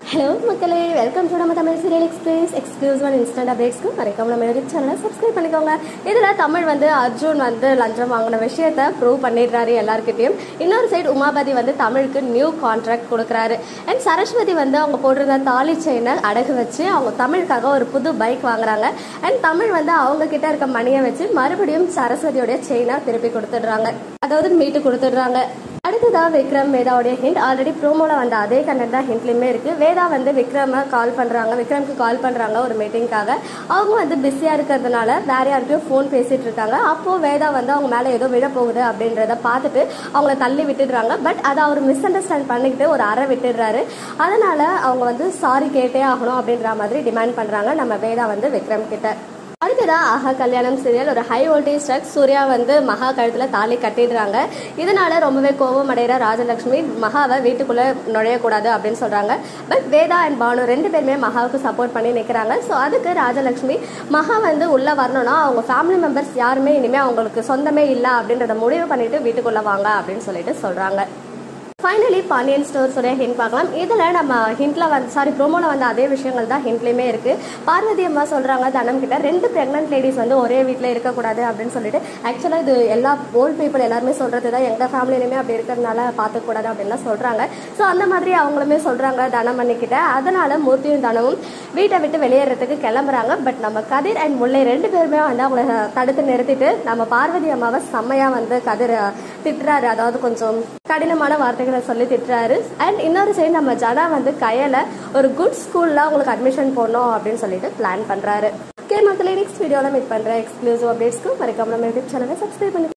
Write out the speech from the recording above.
hello மக்களே welcome to நம்ம Tamil serial express exclusive and instant அப்டேட்ஸ்க்கு மறைக்காம நம்ம யூடியூப் சேனலை சப்ஸ்கிரைப் பண்ணிக்கோங்க இதில் தமிழ் வந்து அர்ஜுன் வந்து லஞ்சம் வாங்கின விஷயத்த ப்ரூவ் பண்ணிடுறாரு எல்லாருக்கிட்டையும் இன்னொரு சைடு உமாபதி வந்து தமிழுக்கு நியூ கான்ட்ராக்ட் கொடுக்குறாரு அண்ட் சரஸ்வதி வந்து அவங்க போட்டிருந்த தாலி செயினை அடகு வச்சு அவங்க தமிழுக்காக ஒரு புது பைக் வாங்குறாங்க அண்ட் தமிழ் வந்து அவங்க கிட்ட இருக்க மணியை வச்சு மறுபடியும் சரஸ்வதியோட செயினை திருப்பி கொடுத்துடுறாங்க அதாவது மீட்டு கொடுத்துடுறாங்க அடுத்ததா விக்ரம் வேதாவுடைய ஹிண்ட் ஆல்ரெடி ப்ரோமோல வந்த அதே கண்டென்ட் தான் ஹிண்ட்லயுமே இருக்கு வேதா வந்து விக்ரம கால் பண்றாங்க விக்ரம்க்கு கால் பண்றாங்க ஒரு மீட்டிங்காக அவங்க வந்து பிஸியா இருக்கிறதுனால வேற யார்கிட்டயும் ஃபோன் பேசிட்டு இருக்காங்க அப்போ வேதா வந்து அவங்க மேல ஏதோ விழ போகுது அப்படின்றத பார்த்துட்டு அவங்கள தள்ளி விட்டுடுறாங்க பட் அதை அவர் மிஸ் அண்டர்ஸ்டாண்ட் பண்ணிக்கிட்டு ஒரு அறை விட்டுடுறாரு அதனால அவங்க வந்து சாரி கேட்டே ஆகணும் அப்படின்ற மாதிரி டிமாண்ட் பண்றாங்க நம்ம வேதா வந்து விக்ரம் கிட்ட அடுத்ததா ஆஹா கல்யாணம் சீரியல் ஒரு ஹை வோல்டேஜ் ட்ரக் சூர்யா வந்து மகா கழுத்துல தாலி கட்டிடுறாங்க இதனால ரொம்பவே கோபம் அடைகிற ராஜலட்சுமி மகாவை வீட்டுக்குள்ள நுழையக்கூடாது அப்படின்னு சொல்றாங்க பட் வேதா அண்ட் பானு ரெண்டு பேருமே மகாவுக்கு சப்போர்ட் பண்ணி நிற்கிறாங்க ஸோ அதுக்கு ராஜலட்சுமி மகா வந்து உள்ள வரணும்னா அவங்க ஃபேமிலி மெம்பர்ஸ் யாருமே இனிமே அவங்களுக்கு சொந்தமே இல்லை அப்படின்றத முடிவு பண்ணிட்டு வீட்டுக்குள்ள வாங்க அப்படின்னு சொல்லிட்டு சொல்றாங்க ஃபைனலி பாண்டியன் ஸ்டோர்ஸோடைய ஹிண்ட் பார்க்கலாம் இதில் நம்ம ஹிண்ட்ல வந்து சாரி ப்ரோமோவில் வந்த அதே விஷயங்கள் தான் ஹிண்ட்லேயுமே இருக்கு பார்வதி அம்மா சொல்கிறாங்க தனம் கிட்ட ரெண்டு ப்ரெக்னென்ட் லேடிஸ் வந்து ஒரே வீட்டில் இருக்கக்கூடாது அப்படின்னு சொல்லிட்டு ஆக்சுவலாக இது எல்லா ஓல்ட் பீப்புள் எல்லாருமே சொல்கிறது தான் எங்கள் ஃபேமிலியிலுமே அப்படி இருக்கிறதுனால பார்த்துக்கூடாது அப்படின்லாம் சொல்கிறாங்க ஸோ அந்த மாதிரி அவங்களுமே சொல்கிறாங்க தனம் பண்ணிக்கிட்ட அதனால மூர்த்தியும் தனமும் வீட்டை விட்டு வெளியேறதுக்கு கிளம்புறாங்க பட் நம்ம கதிர் அண்ட் முல்லை ரெண்டு பேருமே வந்து அவங்கள தடுத்து நிறுத்திட்டு நம்ம பார்வதி அம்மாவை செம்மையாக வந்து கதிர் திட்டுறாரு அதாவது கொஞ்சம் கடினமான வார்த்தைகளை சொல்லி திட்டுறாரு அண்ட் இன்னொரு சைடு நம்ம ஜனா வந்து கையில ஒரு குட் ஸ்கூல்ல உங்களுக்கு அட்மிஷன் போடணும் அப்படின்னு சொல்லிட்டு பிளான் பண்றாரு ஓகே மக்களே நெக்ஸ்ட் வீடியோல மீட் பண்றேன் எக்ஸ்க்ளூசிவ் அப்டேட்ஸ்க்கு மறக்காம நம்ம யூடியூப் சேனலை சப்ஸ்கிரைப் பண்ணி